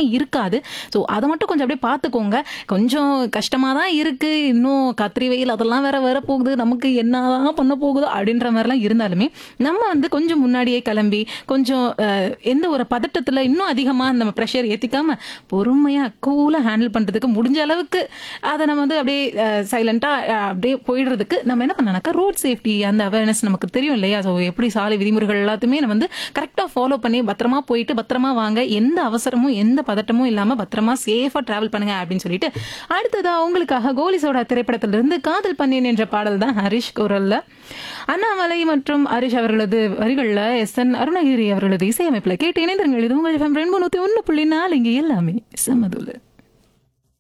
இருக்காது ஸோ அதை மட்டும் கொஞ்சம் அப்படியே பார்த்துக்கோங்க கொஞ்சம் கஷ்டமாக தான் இருக்கு இன்னும் கத்திரி வெயில் அதெல்லாம் வேற வர போகுது நமக்கு என்னதான் பண்ண போகுதோ அப்படின்ற மாதிரிலாம் இருந்தாலுமே நம்ம வந்து கொஞ்சம் முன்னாடியே கிளம்பி கொஞ்சம் அஹ், எந்த ஒரு பதட்டத்தில் இன்னும் அதிகமாக நம்ம ப்ரெஷர் ஏற்றிக்காம பொறுமையாக கூலாக ஹேண்டில் பண்ணுறதுக்கு முடிஞ்ச அளவுக்கு அதை நம்ம வந்து அப்படியே சைலண்ட்டாக அப்படியே போயிடுறதுக்கு நம்ம என்ன பண்ணனாக்கா ரோட் சேஃப்டி அந்த அவேர்னஸ் நமக்கு தெரியும் இல்லையா ஸோ எப்படி சாலை விதிமுறைகள் எல்லாத்தையுமே நம்ம வந்து கரெக்டாக ஃபாலோ பண்ணி பத்திரமா போயிட்டு பத்திரமா வாங்க எந்த அவசரமும் எந்த பதட்டமும் இல்லாமல் பத்திரமா சேஃபாக டிராவல் பண்ணுங்க அப்படின்னு சொல்லிட்டு அடுத்ததா அவங்களுக்காக கோலிசோட திரைப்படத்திலிருந்து காதல் பண்ணேன் என்ற பாடல் தான் ஹரிஷ் குரல்ல அண்ணாமலை மற்றும் ஹரிஷ் அவர்களது வரிகளில் எஸ் என் அருணகிரி அவர்களது இசையமைப்பில் கேட்டு இணைந்திருங்கள் இது உங்கள் ரெண்டு நூற்றி ஒன்று புள்ளி நாலு இங்கே எல்லாமே செம்மதுல